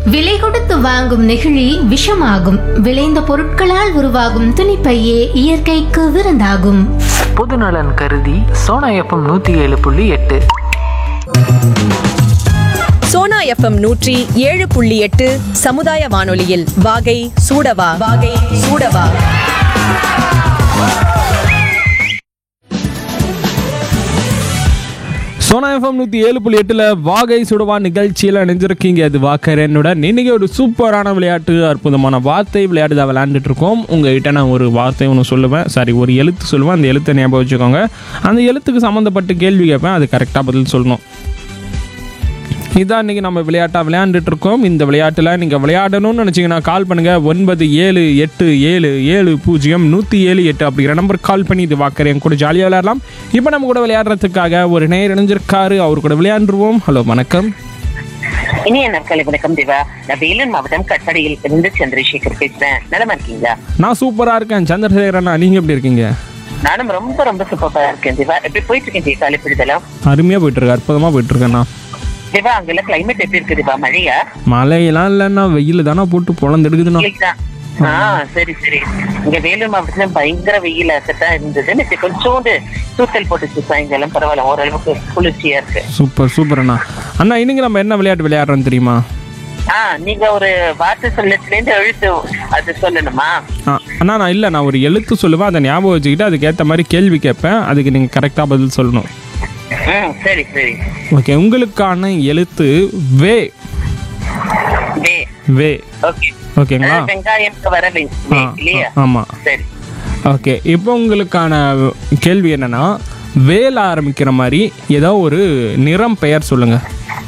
விலை கொடுத்து வாங்கும் நெகிழி விஷமாகும் விளைந்த பொருட்களால் உருவாகும் துணிப்பையே இயற்கைக்கு விருந்தாகும் பொதுநலன் கருதி சோனா எஃப்எம் நூற்றி ஏழு புள்ளி எட்டு சோனா எஃப்எம் நூற்றி ஏழு புள்ளி எட்டு சமுதாய வானொலியில் வாகை சூடவா வாகை சூடவா சோனா எஃப்எம் நூற்றி ஏழு புள்ளி எட்டில் வாகை சுடுவா நிகழ்ச்சியில் நினைஞ்சிருக்கீங்க அது வாக்கரனுடன் இன்னைக்கு ஒரு சூப்பரான விளையாட்டு அற்புதமான வார்த்தை விளையாட்டு தான் விளையாண்டுட்டு இருக்கோம் உங்ககிட்ட நான் ஒரு வார்த்தை ஒன்று சொல்லுவேன் சாரி ஒரு எழுத்து சொல்லுவேன் அந்த எழுத்தை ஞாபகம் வச்சுக்கோங்க அந்த எழுத்துக்கு சம்மந்தப்பட்ட கேள்வி கேட்பேன் அது கரெக்டாக பதில் சொல்லணும் இதான் இன்றைக்கி நம்ம விளையாட்டாக விளையாண்டுட்டு இருக்கோம் இந்த விளையாட்டில் நீங்கள் விளையாடணும்னு நினச்சிங்கன்னா கால் பண்ணுங்கள் ஒன்பது ஏழு எட்டு ஏழு ஏழு பூஜ்ஜியம் நூற்றி ஏழு எட்டு அப்படிங்கிற நம்பர் கால் பண்ணி இது வாக்கறேன் என் கூட ஜாலியாக விளையாடலாம் இப்போ நம்ம கூட விளையாடுறதுக்காக ஒரு நேர் இணைஞ்சிருக்காரு அவர் கூட விளையாண்டுருவோம் ஹலோ வணக்கம் இனிய நாட்களை வணக்கம் தேவா நான் வேலூர் மாவட்டம் கட்டடையில் இருந்து சந்திரசேகர் பேசுறேன் நலமா இருக்கீங்களா நான் சூப்பராக இருக்கேன் சந்திரசேகரண்ணா நீங்கள் எப்படி இருக்கீங்க நானும் ரொம்ப ரொம்ப சூப்பரா இருக்கேன் தேவா எப்படி போயிட்டு இருக்கேன் தேவா காலைப்பிடிதெல்லாம் அருமையாக போயிட்டுருக்கு அற்புதமாக போயிட்டுருக்கேண்ணா தேவா அங்கெல்லாம் கிளைமேட் எப்படி இருக்கு தேவா மழையா மழையெல்லாம் இல்லைண்ணா வெயில் தானே போட்டு பொழந்தெடுக்குதுண்ணா இல்லைங்களா ஆ சரி சரி இங்க வேலூர் மாவட்டத்துல பயங்கர வெயில் தான் இருந்தது நேற்று கொஞ்சோண்டு தூத்தல் போட்டுச்சு சாயங்காலம் பரவாயில்ல ஓரளவுக்கு குளிர்ச்சியா இருக்கு சூப்பர் சூப்பர் அண்ணா அண்ணா இன்னைக்கு நம்ம என்ன விளையாட்டு விளையாடுறோம் தெரியுமா ஆ நீங்க ஒரு வார்த்தை சொல்லத்துல இருந்து எழுத்து அது சொல்லணுமா ஆ, அண்ணா நான் இல்லை நான் ஒரு எழுத்து சொல்லுவேன் அதை ஞாபகம் வச்சுக்கிட்டு அதுக்கேற்ற மாதிரி கேள்வி கேட்பேன் அதுக்கு நீங்கள் கரெக்டாக பதில் சொல்லணும் ம் சரி சரி ஓகே உங்களுக்கான எழுத்து வே வே வே ஓகே ஓகேங்களா வெங்காயம்க்கு வர வே ஆ, இல்லையா ஆமாம் சரி ஓகே இப்போ உங்களுக்கான கேள்வி என்னன்னா வேல ஆரம்பிக்கிற மாதிரி ஏதோ ஒரு நிறம் பெயர் சொல்லுங்க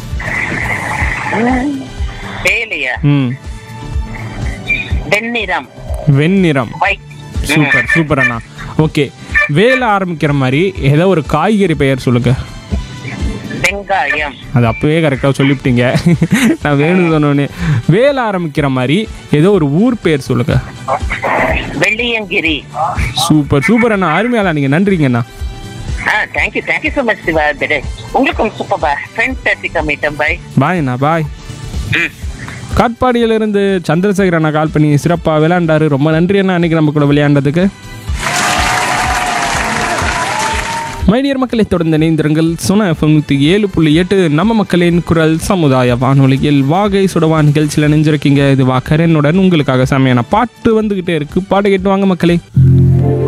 வேலையா ம் வெண்ணிறம் வெண்ணிறம் ஒயிட் சூப்பர் சூப்பர் அண்ணா ஓகே வேல ஆரம்பிக்கிற மாதிரி ஏதோ ஒரு காய்கறி பெயர் சொல்லுங்க வெங்காயம் அது அப்பவே கரெக்டாக சொல்லிவிட்டீங்க நான் வேணும் சொன்னோன்னே வேல ஆரம்பிக்கிற மாதிரி ஏதோ ஒரு ஊர் பேர் சொல்லுங்க வெள்ளியங்கிரி சூப்பர் சூப்பர் அண்ணா அருமையாளா நீங்கள் நன்றிங்கண்ணா ஆ thank you thank you so much Siva திடே உங்களுக்கும் சூப்பர் பா ஃப்ரெண்ட் தேர்ட்டி மீட்டம் பாய் பாய் அண்ணா பாய் காட்பாடியிலிருந்து சந்திரசேகர் அண்ணா கால் பண்ணி சிறப்பாக விளையாண்டாரு ரொம்ப நன்றி அண்ணா அன்னைக்கு நம்ம கூட விளையாண்டதுக்கு மைடியர் மக்களை தொடர்ந்து இணைந்திருங்கள் சுனா எஃப்எம் நூற்றி ஏழு புள்ளி எட்டு நம்ம மக்களின் குரல் சமுதாய வானொலியில் வாகை சுடவா நிகழ்ச்சியில் நினைஞ்சிருக்கீங்க இது வாக்கரனுடன் உங்களுக்காக செமையான பாட்டு வந்துக்கிட்டே இருக்கு பாட்டு கேட்டு வாங்க மக்களே